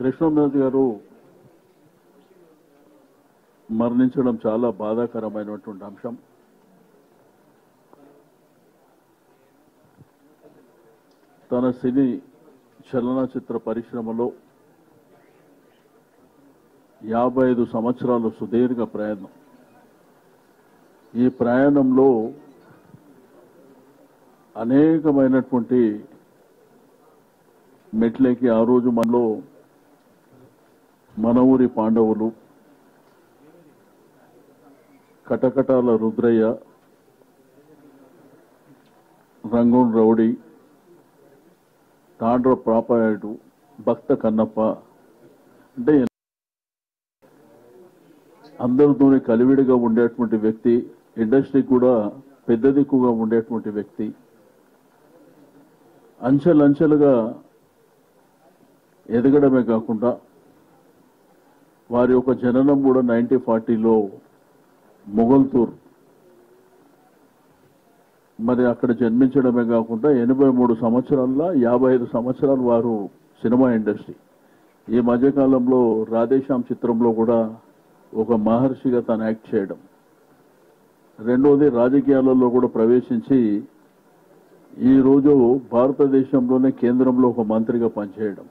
కృష్ణరాజు గారు మరణించడం చాలా బాధాకరమైనటువంటి అంశం తన సినీ చలనచిత్ర పరిశ్రమలో యాభై ఐదు సంవత్సరాలు సుదీర్ఘ ప్రయాణం ఈ ప్రయాణంలో అనేకమైనటువంటి మెట్లకి ఆ రోజు మనలో మన ఊరి పాండవులు కటకటాల రుద్రయ్య రంగూన్ రౌడీ తాండ్ర ప్రాపాయుడు భక్త కన్నప్ప అంటే అందరితోనే కలివిడిగా ఉండేటువంటి వ్యక్తి ఇండస్ట్రీ కూడా పెద్ద దిక్కుగా ఉండేటువంటి వ్యక్తి అంచెలంచెలుగా ఎదగడమే కాకుండా వారి యొక్క జననం కూడా నైన్టీన్ ఫార్టీలో మొగల్తూర్ మరి అక్కడ జన్మించడమే కాకుండా ఎనభై మూడు సంవత్సరాల్లో యాభై ఐదు సంవత్సరాలు వారు సినిమా ఇండస్ట్రీ ఈ మధ్యకాలంలో రాధేశ్యామ్ చిత్రంలో కూడా ఒక మహర్షిగా తను యాక్ట్ చేయడం రెండోది రాజకీయాలలో కూడా ప్రవేశించి ఈ రోజు భారతదేశంలోనే కేంద్రంలో ఒక మంత్రిగా పనిచేయడం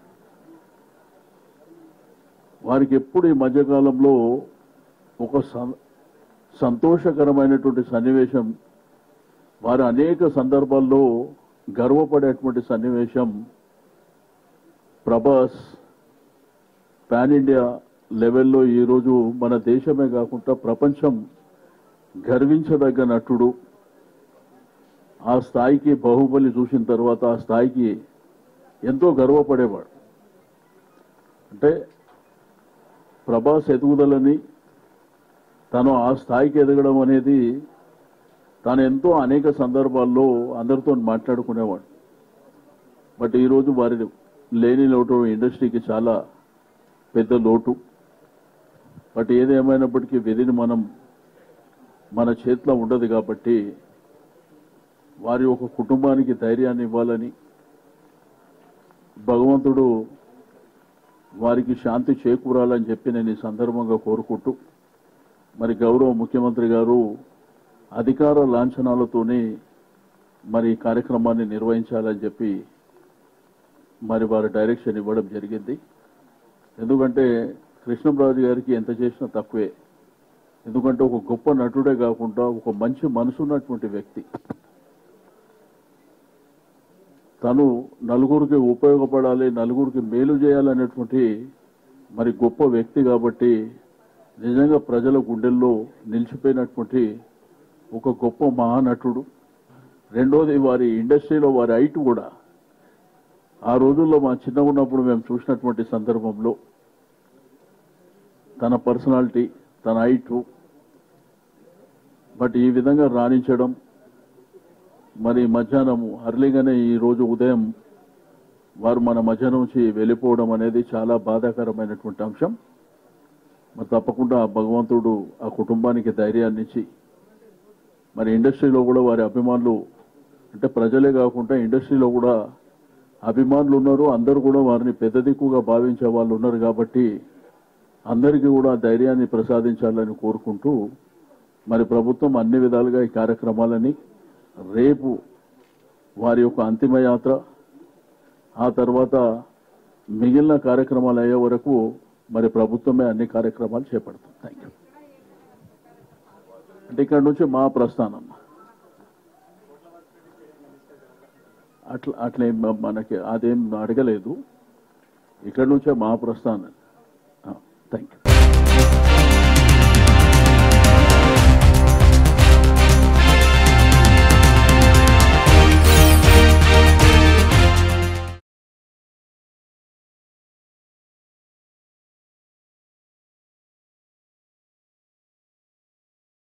వారికి ఎప్పుడు ఈ మధ్యకాలంలో ఒక సం- సంతోషకరమైనటువంటి సన్నివేశం వారు అనేక సందర్భాల్లో గర్వపడేటువంటి సన్నివేశం ప్రభాస్ పాన్ ఇండియా లెవెల్లో ఈరోజు మన దేశమే కాకుండా ప్రపంచం గర్వించదగ్గ నటుడు ఆ స్థాయికి బాహుబలి చూసిన తర్వాత ఆ స్థాయికి ఎంతో గర్వపడేవాడు అంటే ప్రభాస్ ఎదుగుదలని తను ఆ స్థాయికి ఎదగడం అనేది తాను ఎంతో అనేక సందర్భాల్లో అందరితో మాట్లాడుకునేవాడు బట్ ఈరోజు వారి లేని లోటు ఇండస్ట్రీకి చాలా పెద్ద లోటు బట్ ఏదేమైనప్పటికీ విధిని మనం మన చేతిలో ఉండదు కాబట్టి వారి ఒక కుటుంబానికి ధైర్యాన్ని ఇవ్వాలని భగవంతుడు వారికి శాంతి చేకూరాలని చెప్పి నేను ఈ సందర్భంగా కోరుకుంటూ మరి గౌరవ ముఖ్యమంత్రి గారు అధికార లాంఛనాలతోనే మరి ఈ కార్యక్రమాన్ని నిర్వహించాలని చెప్పి మరి వారి డైరెక్షన్ ఇవ్వడం జరిగింది ఎందుకంటే కృష్ణరాజు గారికి ఎంత చేసినా తక్కువే ఎందుకంటే ఒక గొప్ప నటుడే కాకుండా ఒక మంచి మనసు ఉన్నటువంటి వ్యక్తి తను నలుగురికి ఉపయోగపడాలి నలుగురికి మేలు చేయాలనేటువంటి మరి గొప్ప వ్యక్తి కాబట్టి నిజంగా ప్రజల గుండెల్లో నిలిచిపోయినటువంటి ఒక గొప్ప మహానటుడు రెండోది వారి ఇండస్ట్రీలో వారి హైట్ కూడా ఆ రోజుల్లో మా చిన్న ఉన్నప్పుడు మేము చూసినటువంటి సందర్భంలో తన పర్సనాలిటీ తన హైట్ బట్ ఈ విధంగా రాణించడం మరి మధ్యాహ్నం అర్లీగానే ఈ రోజు ఉదయం వారు మన మధ్య నుంచి వెళ్ళిపోవడం అనేది చాలా బాధాకరమైనటువంటి అంశం మరి తప్పకుండా ఆ భగవంతుడు ఆ కుటుంబానికి ధైర్యాన్ని ఇచ్చి మరి ఇండస్ట్రీలో కూడా వారి అభిమానులు అంటే ప్రజలే కాకుండా ఇండస్ట్రీలో కూడా అభిమానులు ఉన్నారు అందరూ కూడా వారిని పెద్ద దిక్కుగా భావించే వాళ్ళు ఉన్నారు కాబట్టి అందరికీ కూడా ఆ ధైర్యాన్ని ప్రసాదించాలని కోరుకుంటూ మరి ప్రభుత్వం అన్ని విధాలుగా ఈ కార్యక్రమాలని రేపు వారి యొక్క అంతిమ యాత్ర ఆ తర్వాత మిగిలిన కార్యక్రమాలు అయ్యే వరకు మరి ప్రభుత్వమే అన్ని కార్యక్రమాలు చేపడుతుంది థ్యాంక్ యూ అంటే ఇక్కడ నుంచి మా ప్రస్థానం అట్లా అట్లేం మనకి అదేం అడగలేదు ఇక్కడ నుంచే మా ప్రస్థానం థ్యాంక్ యూ